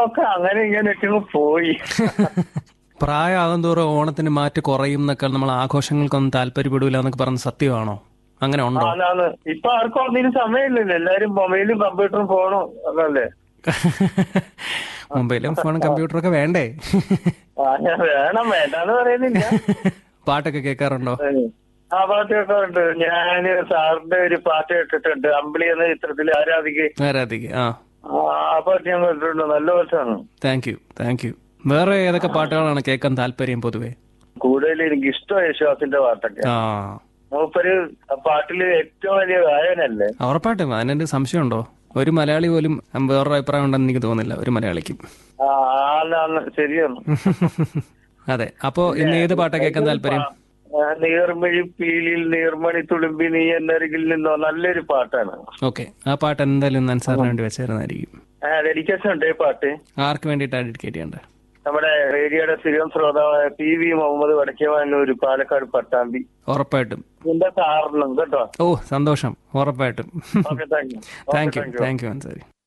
ഓണമൊക്കെ അങ്ങനെ ഇങ്ങനെ ഇട്ടങ്ങ് പോയി പ്രായമാകും തോറും ഓണത്തിന് മാറ്റ് കുറയും എന്നൊക്കെ നമ്മൾ ആഘോഷങ്ങൾക്കൊന്നും താല്പര്യപ്പെടില്ല എന്നൊക്കെ പറഞ്ഞ സത്യമാണോ അങ്ങനെ ഉണ്ടോ അതാണ് ഇപ്പൊ ആർക്കും ഒന്നിനും സമയമില്ലല്ലോ എല്ലാരും മൊബൈലും കമ്പ്യൂട്ടറും ഫോണും ഒക്കെ അല്ലേ മൊബൈലും ഫോണും കമ്പ്യൂട്ടറൊക്കെ വേണ്ടേ ആ, ഞാൻ വേണം വേണ്ടാന്ന് പറയുന്നില്ല പാട്ടൊക്കെ കേൾക്കാറുണ്ടോ ആ പാട്ടൊക്കെ ഉണ്ട് ഞാൻ സാറിന്റെ ഒരു പാട്ട് കേട്ടിട്ടുണ്ട് അമ്പിളി എന്ന ചിത്രത്തിൽ ആരാധിക്ക് ആരാധിക ആ ആ ആ പാട്ട് ഞാൻ കേട്ടിട്ടുണ്ട് നല്ല പാട്ടാണ് താങ്ക് യു താങ്ക് യു വേറെ ഏതൊക്കെ പാട്ടുകളാണ് കേൾക്കാൻ താല്പര്യം പൊതുവെ കൂടുതൽ എനിക്ക് ഇഷ്ടം യേശുദാസിന്റെ പാട്ടൊക്കെ ആ മൂപ്പര് ആ പാട്ടില് ഏറ്റവും വലിയ ഗായകനല്ലേ ഉറപ്പായിട്ടും അതിനെന്ത് സംശയമുണ്ടോ ഒരു മലയാളി പോലും വേറൊരു അഭിപ്രായം ഉണ്ടെന്ന് എനിക്ക് തോന്നുന്നില്ല ഒരു മലയാളിക്കും ആ ആളാണ് ശരിയാണ് അതെ അപ്പോ ഇന്ന് ഏത് പാട്ടാ കേൾക്കാൻ താല്പര്യം ആ, നീർമിഴി പീലിൽ നീർമണി തുളുമ്പി നീ എന്നരികിൽ നിന്നോ നല്ലൊരു പാട്ടാണ് ഓക്കെ ആ പാട്ട് എന്തായാലും ഞാൻ സാറിന് വേണ്ടി വെച്ചിരുന്നായിരിക്കും ഡെഡിക്കേഷൻ ഉണ്ട് ഈ പാട്ട് ആർക്ക് വേണ്ടിയിട്ടാണ് ഡെഡിക്കേറ്റ് ചെയ്യേണ്ടത് നമ്മുടെ റേഡിയോയുടെ സ്ഥിരം ശ്രോതാവായ പി വി മുഹമ്മദ് വടക്കേവാനൂർ പാലക്കാട് പട്ടാമ്പി ഉറപ്പായിട്ടും ഇതിന്റെ കാരണം കേട്ടോ ഓ സന്തോഷം ഉറപ്പായിട്ടും okay thank you thank you thank you Ansari